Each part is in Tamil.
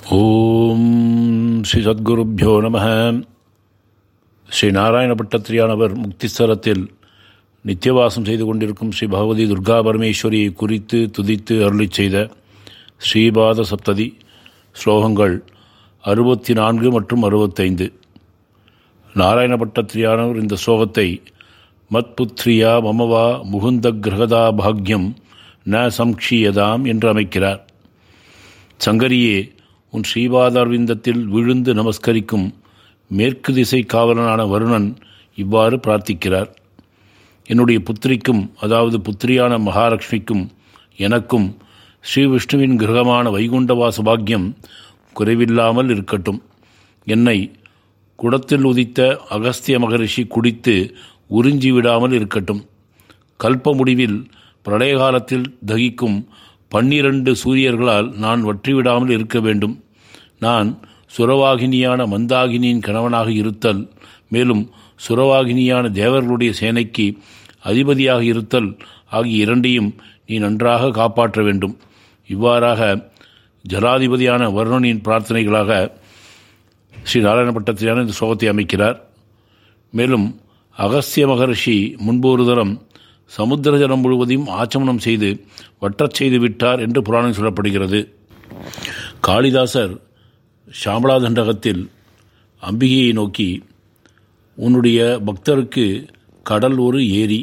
ஓம் ஸ்ரீ சத்குருப்பியோ நம ஸ்ரீ நாராயண பட்டத்திரியானவர் முக்திஸ்தலத்தில் நித்தியவாசம் செய்து கொண்டிருக்கும் ஸ்ரீ பகவதி துர்கா பரமேஸ்வரியை குறித்து துதித்து அருளிச் செய்த ஸ்ரீபாத சப்ததி ஸ்லோகங்கள் அறுபத்தி நான்கு மற்றும் அறுபத்தைந்து நாராயண பட்டத்திரியானவர் இந்த ஸ்லோகத்தை மத்புத்ரியா மமவா முகுந்த கிரகதா பாக்யம் ந சம்க்ஷீயதாம் என்று அமைக்கிறார் சங்கரியே உன் ஸ்ரீபாதார்விந்தத்தில் விழுந்து நமஸ்கரிக்கும் மேற்கு திசை காவலனான வருணன் இவ்வாறு பிரார்த்திக்கிறார் என்னுடைய புத்திரிக்கும் அதாவது புத்திரியான மகாலட்சுமிக்கும் எனக்கும் ஸ்ரீ விஷ்ணுவின் கிரகமான வைகுண்டவாச பாக்கியம் குறைவில்லாமல் இருக்கட்டும் என்னை குடத்தில் உதித்த அகஸ்திய மகரிஷி குடித்து உறிஞ்சி விடாமல் இருக்கட்டும் கல்ப முடிவில் பிரளய காலத்தில் தகிக்கும் பன்னிரண்டு சூரியர்களால் நான் வற்றிவிடாமல் இருக்க வேண்டும் நான் சுரவாகினியான மந்தாகினியின் கணவனாக இருத்தல் மேலும் சுரவாகினியான தேவர்களுடைய சேனைக்கு அதிபதியாக இருத்தல் ஆகிய இரண்டையும் நீ நன்றாக காப்பாற்ற வேண்டும் இவ்வாறாக ஜனாதிபதியான வருணனின் பிரார்த்தனைகளாக ஸ்ரீ நாராயணப்பட்டத்திலான இந்த ஸ்லோகத்தை அமைக்கிறார் மேலும் அகஸ்திய மகர்ஷி முன்பு ஒரு தரம் சமுத்திர ஜலம் முழுவதையும் ஆச்சமனம் செய்து வற்றச் செய்து விட்டார் என்று புராணம் சொல்லப்படுகிறது காளிதாசர் ஷாமலாதண்டகத்தில் அம்பிகையை நோக்கி உன்னுடைய பக்தருக்கு கடல் ஒரு ஏரி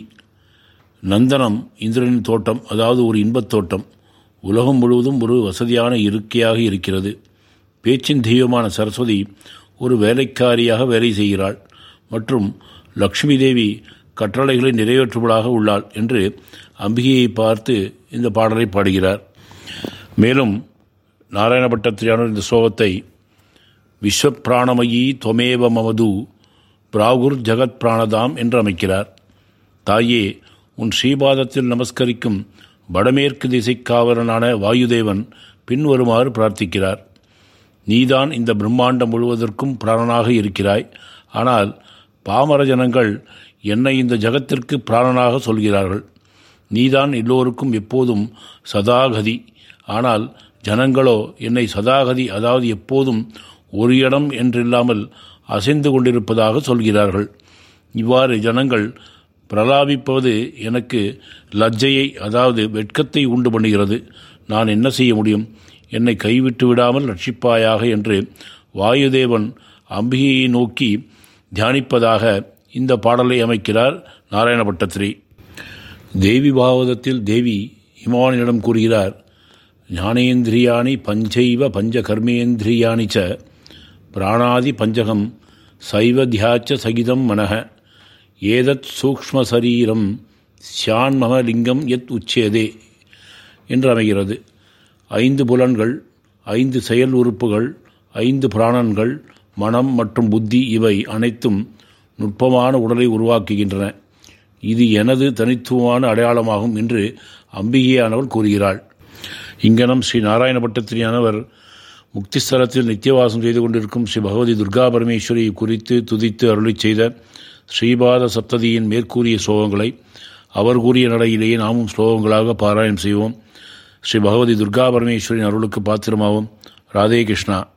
நந்தனம் இந்திரனின் தோட்டம் அதாவது ஒரு இன்பத் தோட்டம் உலகம் முழுவதும் ஒரு வசதியான இருக்கையாக இருக்கிறது பேச்சின் தெய்வமான சரஸ்வதி ஒரு வேலைக்காரியாக வேலை செய்கிறாள் மற்றும் லக்ஷ்மி தேவி கட்டளைகளை நிறைவேற்றுவதாக உள்ளாள் என்று அம்பிகையை பார்த்து இந்த பாடலை பாடுகிறார் மேலும் நாராயணபட்டத்திரியான இந்த ஸ்லோகத்தை விஸ்வப்பிராணமயி தொமேவ மமது பிராகுர் ஜகத் பிராணதாம் என்று அமைக்கிறார் தாயே உன் ஸ்ரீபாதத்தில் நமஸ்கரிக்கும் வடமேற்கு திசைக்காவலனான வாயுதேவன் பின்வருமாறு பிரார்த்திக்கிறார் நீதான் இந்த பிரம்மாண்டம் முழுவதற்கும் பிராணனாக இருக்கிறாய் ஆனால் பாமர ஜனங்கள் என்னை இந்த ஜகத்திற்கு பிராணனாக சொல்கிறார்கள் நீதான் எல்லோருக்கும் எப்போதும் சதாகதி ஆனால் ஜனங்களோ என்னை சதாகதி அதாவது எப்போதும் ஒரு இடம் என்றில்லாமல் அசைந்து கொண்டிருப்பதாக சொல்கிறார்கள் இவ்வாறு ஜனங்கள் பிரலாபிப்பது எனக்கு லஜ்ஜையை அதாவது வெட்கத்தை உண்டு பண்ணுகிறது நான் என்ன செய்ய முடியும் என்னை கைவிட்டு விடாமல் ரட்சிப்பாயாக என்று வாயுதேவன் அம்பிகையை நோக்கி தியானிப்பதாக இந்த பாடலை அமைக்கிறார் நாராயணபட்டத்திரி தேவி பாகவதத்தில் தேவி இமானிடம் கூறுகிறார் ஞானேந்திரியாணி பஞ்சைவ பஞ்ச கர்மேந்திரியாணி ச பிராணாதி பஞ்சகம் சைவத்யாச்ச சகிதம் மனக ஏதத் சூக்ம சரீரம் சியான்மக லிங்கம் எத் உச்சேதே என்று அமைகிறது ஐந்து புலன்கள் ஐந்து செயல் உறுப்புகள் ஐந்து பிராணன்கள் மனம் மற்றும் புத்தி இவை அனைத்தும் நுட்பமான உடலை உருவாக்குகின்றன இது எனது தனித்துவமான அடையாளமாகும் என்று அம்பிகையானவள் கூறுகிறாள் இங்கனம் ஸ்ரீ நாராயணபட்டத்திரியானவர் முக்திஸ்தலத்தில் நித்தியவாசம் செய்து கொண்டிருக்கும் ஸ்ரீ பகவதி துர்கா பரமேஸ்வரியை குறித்து துதித்து அருளி செய்த ஸ்ரீபாத சப்ததியின் மேற்கூறிய ஸ்லோகங்களை அவர் கூறிய நடையிலேயே நாமும் ஸ்லோகங்களாக பாராயணம் செய்வோம் ஸ்ரீ பகவதி துர்கா பரமேஸ்வரின் அருளுக்கு பாத்திரமாவோம் ராதே கிருஷ்ணா